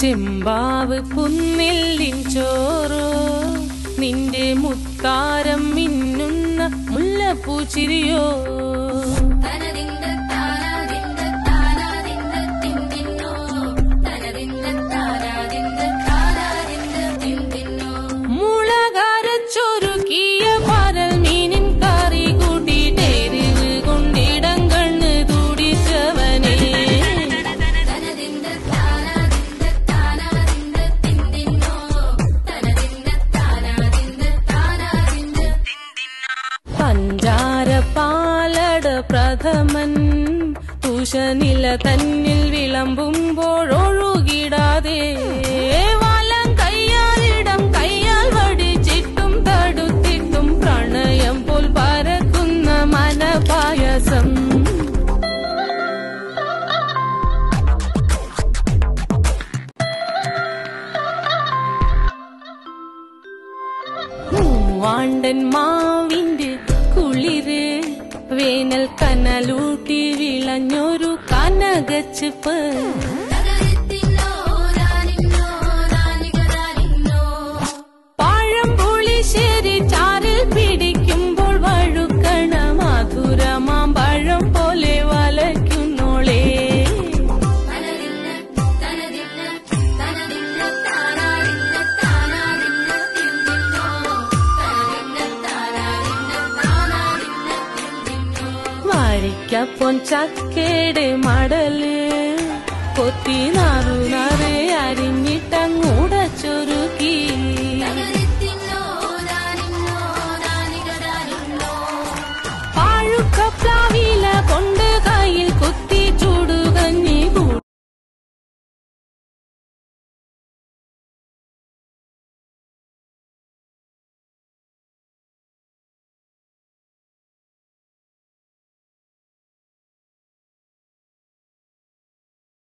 ചെമ്പാവ് പുന്നെല്ലിൻ ചോറോ നിന്റെ മുത്താരം മിന്നുന്ന മുല്ലപ്പൂച്ചിരിയോ തനതിന്ത താനാതിന്ത താനാതിന്ത തിന്തിന്നോ തനതിന്ത താനാതിന്ത താനാതിന്ത തിന്തിന്നോ മുളകരച്ചൊരുക്കിയ പരൽ മീനിൻ കറി കൂട്ടിട്ടെരിവ് കൊണ്ടിടം കണ്ണ് തുടിച്ചവനേ തനതിന്ത താനാതിന്ത താനാതിന്ത തിന്തിന്നോ തനതിന്ത താനാതിന്ത താനാതിന്ത പഞ്ചാര പാലട പ്രഥമൻ തുഷനില തന്നിൽ വിളമ്പുമ്പോഴൊഴുകിടാതെ വലം കയ്യാലിടം കയ്യാൽ വടിച്ചിട്ടും തടുത്തിട്ടും പ്രണയം പോൽ പരക്കുന്ന മനപായസം മൂവാണ്ടൻ മാവിന്റെ കുളിര് വേനൽ കനലൂട്ടി വിളഞ്ഞൊരു കനകച്ചിപ്പ് തകരത്തിന്നോ രാനിന്നോ രാനികരാനിന്നോ പഴം പുളിശ്ശേരി ചാറിൽ പിടിക്കുമ്പോൾ വഴുക്കണ മധുരമാം പഴം പോലെ വലയ്ക്കുന്നോളേ തനതിന്ന തനതിന്ന തനതിന്ന താനാതിന്ന താനാതിന്ന തിന്തിന്നോ തനതിന്ന താനാതിന്ന താനാതിന്ന തിന്തിന്നോ വാരിക്കപ്പൊൻ ചക്കയുടെ മടല് കൊത്തി നാറു നാറ് അരിഞ്ഞിട്ടങ്ങൂട ചൊരുക്കി